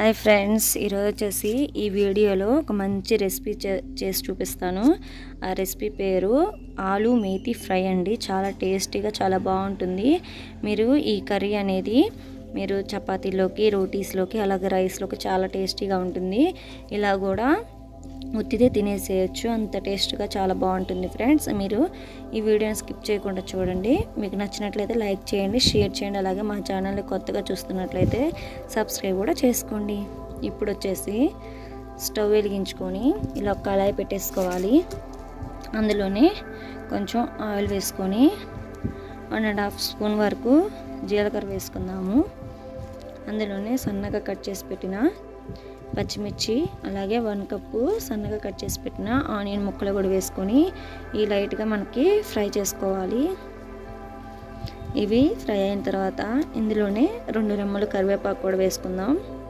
hi friends ఈరోజు వచ్చేసి ఈ వీడియోలో ఒక మంచి రెసిపీ చే- చేసి చూపిస్తాను ఆ రెసిపీ పేరు ఆలు మేతి ఫ్రై అండి చాలా టేస్టీగా చాలా బాగుంటుంది మీరు ఈ కర్రీ అనేది మీరు చపాతీలోకి రోటీస్లోకి అలాగే రైస్లోకి చాలా టేస్టీగా ఉంటుంది ఇలా కూడా ఉత్తిదే తినేసేయచ్చు అంత టేస్ట్గా చాలా బాగుంటుంది ఫ్రెండ్స్ మీరు ఈ వీడియోని స్కిప్ చేయకుండా చూడండి మీకు నచ్చినట్లయితే లైక్ చేయండి షేర్ చేయండి అలాగే మా ఛానల్ని కొత్తగా చూస్తున్నట్లయితే సబ్స్క్రైబ్ కూడా చేసుకోండి ఇప్పుడు వచ్చేసి స్టవ్ వెలిగించుకొని ఇలా ఒక కళాయి పెట్టేసుకోవాలి అందులోనే కొంచెం ఆయిల్ వేసుకొని వన్ అండ్ హాఫ్ స్పూన్ వరకు జీలకర్ర వేసుకుందాము అందులోనే సన్నగా కట్ చేసి పెట్టిన పచ్చిమిర్చి అలాగే వన్ కప్పు సన్నగా కట్ చేసి పెట్టిన ఆనియన్ ముక్కలు కూడా వేసుకొని ఈ లైట్గా మనకి ఫ్రై చేసుకోవాలి ఇవి ఫ్రై అయిన తర్వాత ఇందులోనే రెండు రెమ్మలు కరివేపాకు కూడా వేసుకుందాం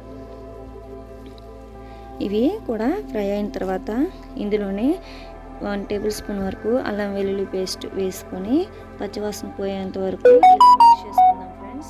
ఇవి కూడా ఫ్రై అయిన తర్వాత ఇందులోనే వన్ టేబుల్ స్పూన్ వరకు అల్లం వెల్లుల్లి పేస్ట్ వేసుకొని పచ్చివాసన పోయేంత వరకు ఇలా మిక్స్ చేసుకుందాం ఫ్రెండ్స్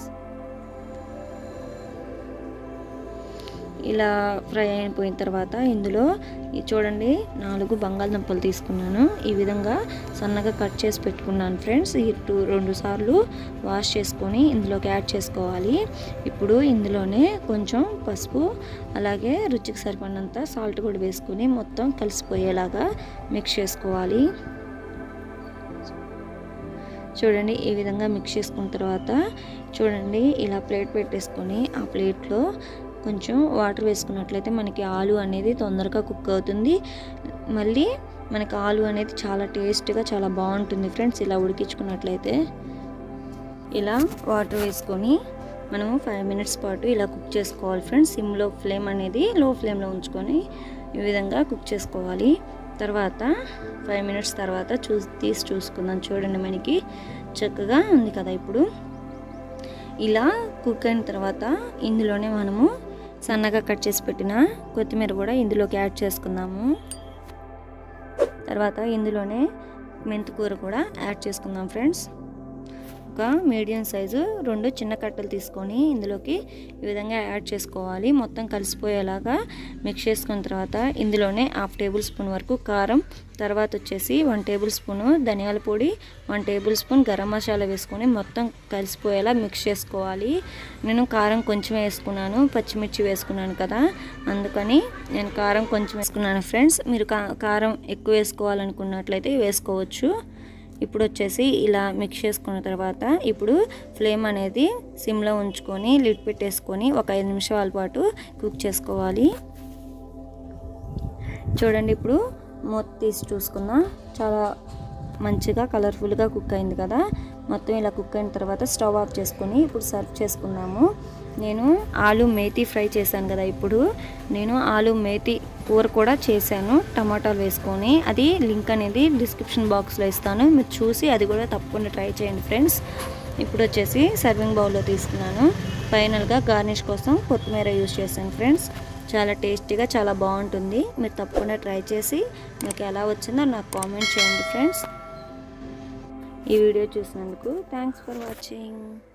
ఇలా ఫ్రై అయిపోయిన తర్వాత ఇందులో ఈ చూడండి నాలుగు బంగాళదుంపలు తీసుకున్నాను ఈ విధంగా సన్నగా కట్ చేసి పెట్టుకున్నాను ఫ్రెండ్స్ ఈ టూ రెండు సార్లు వాష్ చేసుకొని ఇందులోకి యాడ్ చేసుకోవాలి ఇప్పుడు ఇందులోనే కొంచెం పసుపు అలాగే రుచికి సరిపడినంత సాల్ట్ కూడా వేసుకొని మొత్తం కలిసిపోయేలాగా మిక్స్ చేసుకోవాలి చూడండి ఈ విధంగా మిక్స్ చేసుకున్న తర్వాత చూడండి ఇలా ప్లేట్ పెట్టేసుకొని ఆ ప్లేట్లో కొంచెం వాటర్ వేసుకున్నట్లయితే మనకి ఆలు అనేది తొందరగా కుక్ అవుతుంది మళ్ళీ మనకి ఆలు అనేది చాలా టేస్ట్గా చాలా బాగుంటుంది ఫ్రెండ్స్ ఇలా ఉడికించుకున్నట్లయితే ఇలా వాటర్ వేసుకొని మనము ఫైవ్ మినిట్స్ పాటు ఇలా కుక్ చేసుకోవాలి ఫ్రెండ్స్ సిమ్లో ఫ్లేమ్ అనేది లో ఫ్లేమ్లో ఉంచుకొని ఈ విధంగా కుక్ చేసుకోవాలి తర్వాత ఫైవ్ మినిట్స్ తర్వాత చూ తీసి చూసుకుందాం చూడండి మనకి చక్కగా ఉంది కదా ఇప్పుడు ఇలా కుక్ అయిన తర్వాత ఇందులోనే మనము సన్నగా కట్ చేసి పెట్టిన కొత్తిమీర కూడా ఇందులోకి యాడ్ చేసుకుందాము తర్వాత ఇందులోనే మెంతికూర కూడా యాడ్ చేసుకుందాం ఫ్రెండ్స్ ఒక మీడియం సైజు రెండు చిన్న కట్టలు తీసుకొని ఇందులోకి ఈ విధంగా యాడ్ చేసుకోవాలి మొత్తం కలిసిపోయేలాగా మిక్స్ చేసుకున్న తర్వాత ఇందులోనే హాఫ్ టేబుల్ స్పూన్ వరకు కారం తర్వాత వచ్చేసి వన్ టేబుల్ స్పూను ధనియాల పొడి one tablespoon garam masala వేసుకొని మొత్తం కలిసిపోయేలా మిక్స్ చేసుకోవాలి నేను కారం కొంచెం వేసుకున్నాను పచ్చిమిర్చి వేసుకున్నాను కదా అందుకని నేను కారం కొంచెం వేసుకున్నాను ఫ్రెండ్స్ మీరు కారం ఎక్కువ వేసుకోవాలనుకున్నట్లయితే వేసుకోవచ్చు ఇప్పుడు వచ్చేసి ఇలా మిక్స్ చేసుకున్న తర్వాత ఇప్పుడు ఫ్లేమ్ అనేది సిమ్లో ఉంచుకొని లిడ్ పెట్టేసుకొని ఒక ఐదు నిమిషాల పాటు కుక్ చేసుకోవాలి చూడండి ఇప్పుడు మూత తీసి చూసుకుందాం చాలా మంచిగా కలర్ఫుల్గా కుక్ అయింది కదా మొత్తం ఇలా కుక్ అయిన తర్వాత స్టవ్ ఆఫ్ చేసుకొని ఇప్పుడు సర్వ్ చేసుకున్నాము నేను ఆలు మేతి ఫ్రై చేశాను కదా ఇప్పుడు నేను ఆలు మేతి కూర కూడా చేశాను టమాటాలు వేసుకొని అది లింక్ అనేది డిస్క్రిప్షన్ బాక్స్లో ఇస్తాను మీరు చూసి అది కూడా తప్పకుండా ట్రై చేయండి ఫ్రెండ్స్ ఇప్పుడు వచ్చేసి సర్వింగ్ బౌల్లో తీసుకున్నాను ఫైనల్గా గార్నిష్ కోసం కొత్తిమీర యూజ్ చేశాను ఫ్రెండ్స్ చాలా టేస్టీగా చాలా బాగుంటుంది మీరు తప్పకుండా ట్రై చేసి మీకు ఎలా వచ్చిందో నాకు కామెంట్ చేయండి ఫ్రెండ్స్ ఈ వీడియో చూసినందుకు థ్యాంక్స్ ఫర్ వాచింగ్